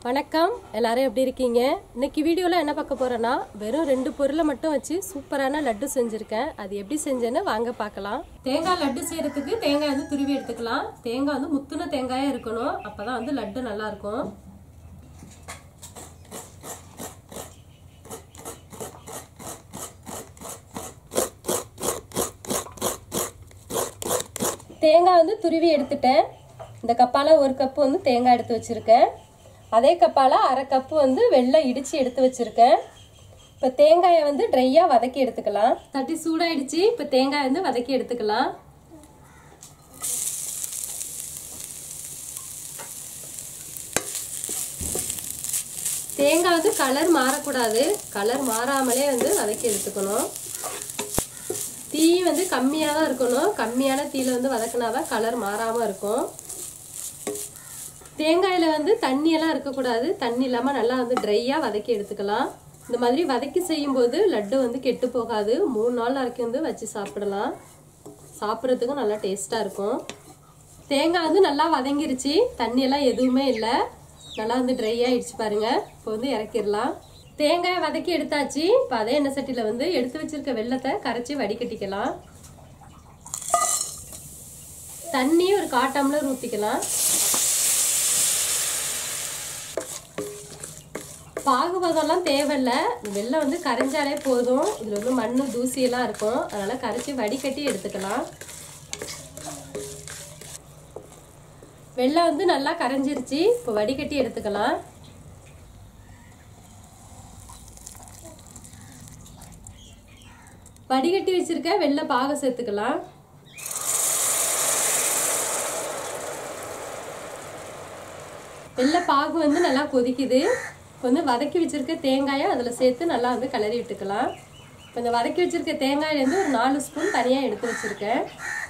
வணக்கம் எல்லாரும் எப்படி இருக்கீங்க இன்னைக்கு வீடியோவில் என்ன பார்க்க போறேன்னா வெறும் ரெண்டு பொருளை மட்டும் வச்சு சூப்பரான லட்டு செஞ்சுருக்கேன் அது எப்படி செஞ்சேன்னு வாங்க பார்க்கலாம் தேங்காய் லட்டு செய்யறதுக்கு தேங்காய் வந்து துருவி எடுத்துக்கலாம் தேங்காய் வந்து முத்துன தேங்காயா இருக்கணும் அப்பதான் வந்து லட்டு நல்லா இருக்கும் தேங்காய் வந்து துருவி எடுத்துட்டேன் இந்த கப்பால் ஒரு கப்பு வந்து தேங்காய் எடுத்து வச்சுருக்கேன் அதே கப்பால் அரை கப்பு வந்து வெள்ளம் இடித்து எடுத்து வச்சுருக்கேன் இப்போ தேங்காயை வந்து ட்ரையாக வதக்கி எடுத்துக்கலாம் தட்டி சூடாயிடுச்சு இப்போ தேங்காய் வந்து வதக்கி எடுத்துக்கலாம் தேங்காய் வந்து கலர் மாறக்கூடாது கலர் மாறாமலே வந்து வதக்கி எடுத்துக்கணும் தீ வந்து கம்மியாக தான் இருக்கணும் கம்மியான தீயில் வந்து வதக்கினா தான் கலர் மாறாமல் இருக்கும் தேங்காயில் வந்து தண்ணியெல்லாம் இருக்கக்கூடாது தண்ணி இல்லாமல் நல்லா வந்து ட்ரையாக வதக்கி எடுத்துக்கலாம் இந்த மாதிரி வதக்கி செய்யும்போது லட்டு வந்து கெட்டு போகாது மூணு நாள் வரைக்கும் வந்து வச்சு சாப்பிடலாம் சாப்பிட்றதுக்கும் நல்லா டேஸ்ட்டாக இருக்கும் தேங்காய் வந்து நல்லா வதங்கிருச்சு தண்ணியெல்லாம் எதுவுமே இல்லை நல்லா வந்து ட்ரை ஆயிடுச்சு பாருங்க இப்போ வந்து இறக்கிடலாம் தேங்காயை வதக்கி எடுத்தாச்சு இப்போ அதே எண்ணெய் சட்டியில் வந்து எடுத்து வச்சிருக்க வெள்ளத்தை கரைச்சி வடிகட்டிக்கலாம் தண்ணி ஒரு காட்டாமலர் ஊற்றிக்கலாம் பாகுபதம்லாம் தேவையில்ல வெள்ளம் வந்து கரைஞ்சாலே போதும் இதில் வந்து மண் தூசியெல்லாம் இருக்கும் அதனால் கரைச்சி வடிகட்டி எடுத்துக்கலாம் வெள்ளம் வந்து நல்லா கரைஞ்சிருச்சு இப்போ வடிகட்டி எடுத்துக்கலாம் வடிகட்டி வச்சிருக்க வெள்ளை பாகம் சேர்த்துக்கலாம் வெள்ளை பாகு வந்து நல்லா கொதிக்குது இப்போ வந்து வதக்கி வச்சிருக்க தேங்காயை அதில் சேர்த்து நல்லா வந்து கிளறி விட்டுக்கலாம் இப்போ இந்த வதக்கி வச்சிருக்க தேங்காயிலேருந்து ஒரு நாலு ஸ்பூன் தனியாக எடுத்து வச்சிருக்கேன்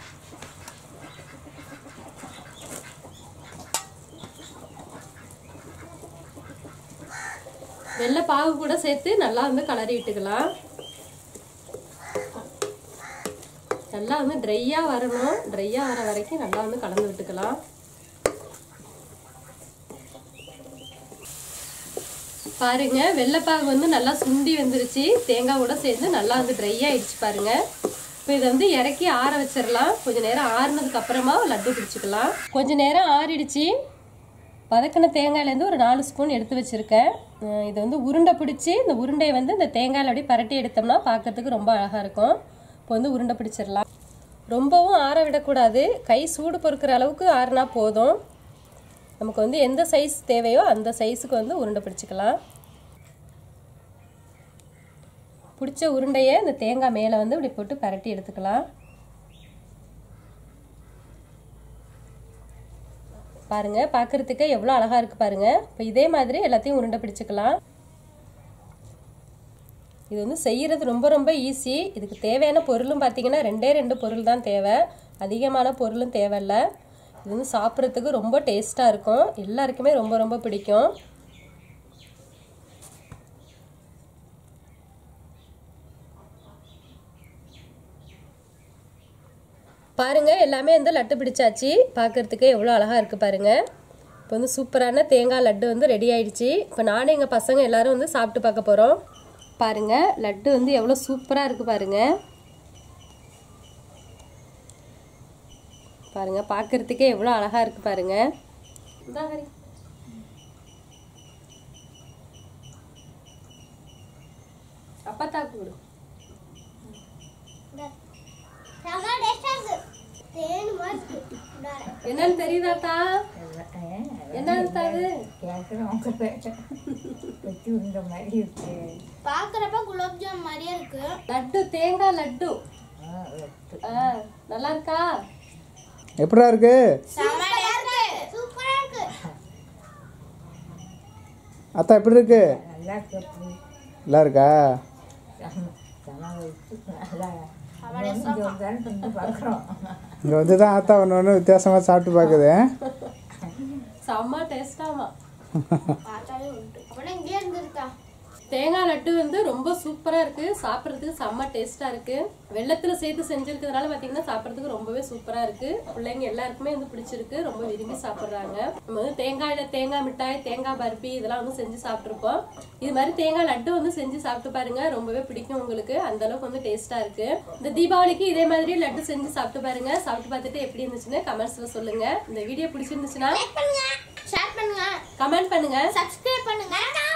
வெள்ளை பாகு கூட சேர்த்து நல்லா வந்து கிளறி விட்டுக்கலாம் நல்லா வந்து ட்ரையாக வரணும் ட்ரையாக வர வரைக்கும் நல்லா வந்து கலந்து விட்டுக்கலாம் பாருங்க வெள்ளைப்பாகு வந்து நல்லா சுண்டி வந்துருச்சு தேங்காய் கூட சேர்ந்து நல்லா வந்து ட்ரை ஆயிடுச்சு பாருங்க இப்போ இதை வந்து இறக்கி ஆற வச்சிடலாம் கொஞ்ச நேரம் ஆறுனதுக்கு அப்புறமா லட்டு பிடிச்சிக்கலாம் கொஞ்ச நேரம் ஆறிடுச்சு வதக்கின தேங்காயிலேருந்து ஒரு நாலு ஸ்பூன் எடுத்து வச்சுருக்கேன் இதை வந்து உருண்டை பிடிச்சி இந்த உருண்டையை வந்து இந்த தேங்காயில் அப்படியே பரட்டி எடுத்தோம்னா பார்க்கறதுக்கு ரொம்ப அழகாக இருக்கும் இப்போ வந்து உருண்டை பிடிச்சிடலாம் ரொம்பவும் ஆற விடக்கூடாது கை சூடு பொறுக்கிற அளவுக்கு ஆறுனா போதும் நமக்கு வந்து எந்த சைஸ் தேவையோ அந்த சைஸுக்கு வந்து உருண்டை பிடிச்சிக்கலாம் பிடிச்ச உருண்டையை இந்த தேங்காய் மேலே வந்து இப்படி போட்டு பரட்டி எடுத்துக்கலாம் பாருங்க பார்க்கறதுக்கு எவ்வளோ அழகா இருக்கு பாருங்க இப்போ இதே மாதிரி எல்லாத்தையும் உருண்டை பிடிச்சிக்கலாம் இது வந்து செய்யறது ரொம்ப ரொம்ப ஈஸி இதுக்கு தேவையான பொருளும் பார்த்தீங்கன்னா ரெண்டே ரெண்டு பொருள் தான் தேவை அதிகமான பொருளும் தேவையில்லை இது வந்து சாப்பிட்றதுக்கு ரொம்ப டேஸ்ட்டாக இருக்கும் எல்லாருக்குமே ரொம்ப ரொம்ப பிடிக்கும் பாருங்க எல்லாமே வந்து லட்டு பிடிச்சாச்சு பார்க்கறதுக்கு எவ்வளோ அழகாக இருக்குது பாருங்க இப்போ வந்து சூப்பரான தேங்காய் லட்டு வந்து ரெடி ஆயிடுச்சு இப்போ நானும் எங்கள் பசங்க எல்லாரும் வந்து சாப்பிட்டு பார்க்க போகிறோம் பாருங்க லட்டு வந்து எவ்வளோ சூப்பராக இருக்குது பாருங்க பாருங்க பார்க்கறதுக்கே எவ்வளோ அழகாக இருக்குது பாருங்க இந்தா ஹரி. அப்பா தாக்கு கொடு என்னன்னு தெரியுதாத்தா என்னன்னு தாது பாக்குறப்ப குலோப்ஜாம் மாதிரியே இருக்கு லட்டு தேங்காய் லட்டு ஆ, நல்லா இருக்கா எப்படா இருக்கு செமையா இருக்கு சூப்பரா இருக்கு அத்தா எப்படி இருக்கு நல்லா இருக்கா இங்கே வந்து தான் ஆத்தா ஒன்று ஒன்று வித்தியாசமாக சாப்பிட்டு பார்க்குது செம்ம டேஸ்டாமா பார்த்தாலே உண்டு அப்படின்னா இங்கே இருந்திருக்கா தேங்காய் லட்டு வந்து ரொம்ப சூப்பரா இருக்கு சாப்பிட்றதுக்கு செம்ம டேஸ்டா இருக்கு வெள்ளத்துல சேர்த்து செஞ்சிருக்கிறதுனால பாத்தீங்கன்னா சாப்பிட்றதுக்கு ரொம்பவே சூப்பரா இருக்கு பிள்ளைங்க எல்லாருக்குமே வந்து பிடிச்சிருக்கு ரொம்ப விரும்பி சாப்பிடுறாங்க நம்ம வந்து தேங்காயில தேங்காய் மிட்டாய் தேங்காய் பருப்பி இதெல்லாம் வந்து செஞ்சு சாப்பிட்ருப்போம் இது மாதிரி தேங்காய் லட்டு வந்து செஞ்சு சாப்பிட்டு பாருங்க ரொம்பவே பிடிக்கும் உங்களுக்கு அந்த அளவுக்கு வந்து டேஸ்டா இருக்கு இந்த தீபாவளிக்கு இதே மாதிரி லட்டு செஞ்சு சாப்பிட்டு பாருங்க சாப்பிட்டு பார்த்துட்டு எப்படி இருந்துச்சுன்னு கமெண்ட்ஸ்ல சொல்லுங்க இந்த வீடியோ பிடிச்சிருந்துச்சுன்னா லைக் பண்ணுங்க ஷேர் பண்ணுங்க கமெண்ட் பண்ணுங்க சப்ஸ்கிரைப் பண்ணுங்க